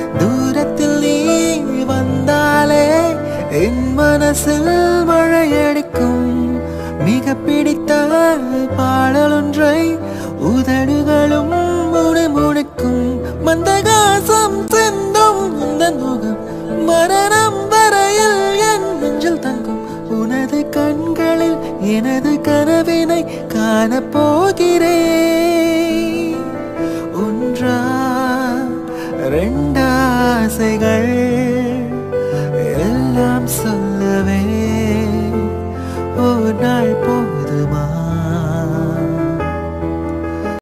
தூரத்தில் நீ வந்தாலே என் மனசில் மழையடிக்கும் மிக பிடித்த பாடலொன்றை உதடுகளும் முணுமுணுக்கும் மந்தகாசம் சிந்தும் உந்தன் முகம் மரணம் வரையில் என் நெஞ்சில் தங்கும் உனது கண்களில் எனது கனவினை காணப் போகிறேன்